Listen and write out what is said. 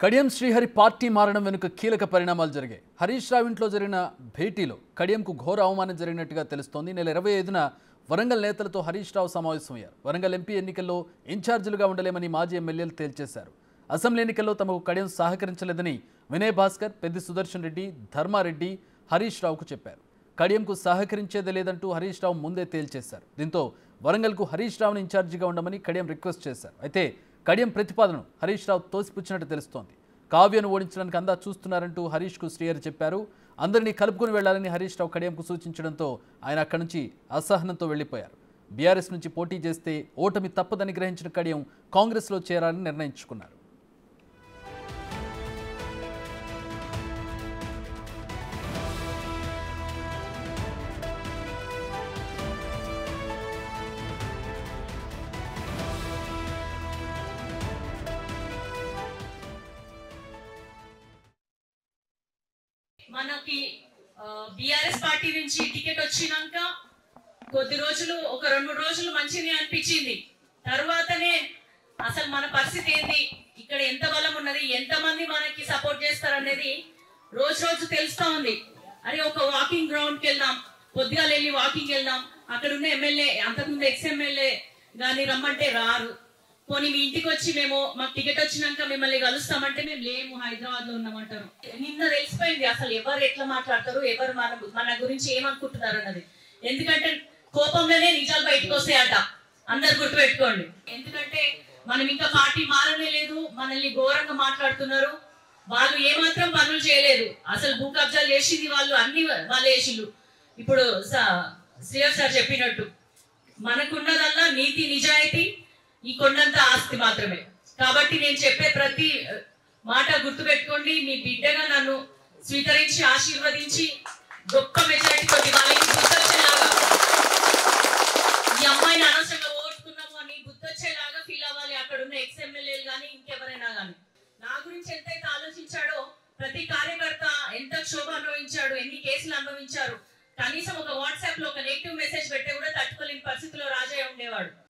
Kadiyam Srihari party మారడం వెనుక కీలక పరిణామాలు జరిగాయి హరీష్ రావు ఇంట్లో జరిగిన భేటీలో కడియంకు ఘోర అవమానం జరిగినట్టుగా తెలుస్తోంది నెల ఇరవై ఐదున వరంగల్ నేతలతో హరీష్ రావు సమావేశమయ్యారు వరంగల్ ఎంపీ ఎన్నికల్లో ఇన్ఛార్జీలుగా ఉండలేమని మాజీ ఎమ్మెల్యేలు తేల్చేశారు అసెంబ్లీ ఎన్నికల్లో తమకు కడియం సహకరించలేదని వినయ్ భాస్కర్ పెద్ది సుదర్శన్ రెడ్డి ధర్మారెడ్డి హరీష్ రావుకు చెప్పారు కడియంకు సహకరించేదే లేదంటూ హరీష్ రావు ముందే తేల్చేశారు దీంతో వరంగల్కు హరీష్ రావుని ఇన్ఛార్జిగా ఉండమని కడియం రిక్వెస్ట్ చేశారు అయితే కడియం ప్రతిపాదనను హరీష్ రావు తోసిపుచ్చినట్టు తెలుస్తోంది కావ్యను ఓడించడానికి అందా చూస్తున్నారంటూ హరీష్కు శ్రీహరి చెప్పారు అందరినీ కలుపుకుని వెళ్లాలని హరీష్ రావు కడియంకు సూచించడంతో ఆయన అక్కడి నుంచి అసహనంతో వెళ్లిపోయారు బీఆర్ఎస్ నుంచి పోటీ చేస్తే ఓటమి తప్పదని గ్రహించిన కడియం కాంగ్రెస్లో చేరాలని నిర్ణయించుకున్నారు మనకి బిఆర్ఎస్ పార్టీ నుంచి టికెట్ వచ్చినాక కొద్ది రోజులు ఒక రెండు మూడు రోజులు మంచిగా అనిపించింది తర్వాతనే అసలు మన పరిస్థితి ఏంది ఇక్కడ ఎంత బలం ఉన్నది ఎంత మంది మనకి సపోర్ట్ చేస్తారు అనేది రోజు రోజు తెలుస్తా ఉంది అరే ఒక వాకింగ్ గ్రౌండ్ కి వెళ్దాం పొద్దుగాల వెళ్ళి వాకింగ్ వెళ్దాం అక్కడ ఉన్న ఎమ్మెల్యే అంతకుముందు ఎక్స్ ఎమ్మెల్యే గాని రమ్మంటే రారు పోనీ మీ ఇంటికి వచ్చి మేము మాకు టికెట్ వచ్చినాక మిమ్మల్ని కలుస్తామంటే మేము లేము హైదరాబాద్ లో ఉన్నామంటారు నిన్న తెలిసిపోయింది అసలు ఎవరు ఎట్లా మాట్లాడతారు ఎవరు మన మన గురించి ఏమనుకుంటున్నారు అన్నది ఎందుకంటే కోపంలోనే నిజాలు బయటకు వస్తాయట అందరు గుర్తుపెట్టుకోండి ఎందుకంటే మనం ఇంకా పార్టీ మారనే లేదు మనల్ని ఘోరంగా మాట్లాడుతున్నారు వాళ్ళు ఏమాత్రం పనులు చేయలేదు అసలు భూ కబ్జాలు చేసింది వాళ్ళు అన్ని వాళ్ళు చేసిండ్రు ఇప్పుడు స- శ్రీహర్ సార్ చెప్పినట్టు మనకున్నదల్లా నీతి నిజాయితీ ఈ కొండంత ఆస్తి మాత్రమే కాబట్టి నేను చెప్పే ప్రతి ఆ, మాట గుర్తుపెట్టుకోండి మీ బిడ్డగా నన్ను స్వీకరించి ఆశీర్వదించి గొప్ప మెజారిటీ తోటి వాళ్ళకి గుర్తొచ్చేలాగా ఈ అమ్మాయిని అనవసరంగా ఓట్టుకున్నాము అని గుర్తొచ్చేలాగా ఫీల్ అవ్వాలి అక్కడ ఉన్న ఎక్స్ ఎమ్మెల్యేలు కానీ ఇంకెవరైనా కానీ నా గురించి ఎంతైతే ఆలోచించాడో ప్రతి కార్యకర్త ఎంత క్షోభ అనుభవించాడు ఎన్ని కేసులు అనుభవించారు కనీసం ఒక వాట్సాప్ లో ఒక నెగిటివ్ మెసేజ్ పెట్టే కూడా తట్టుకోలేని పరిస్థితిలో రాజయ్య ఉండేవాడు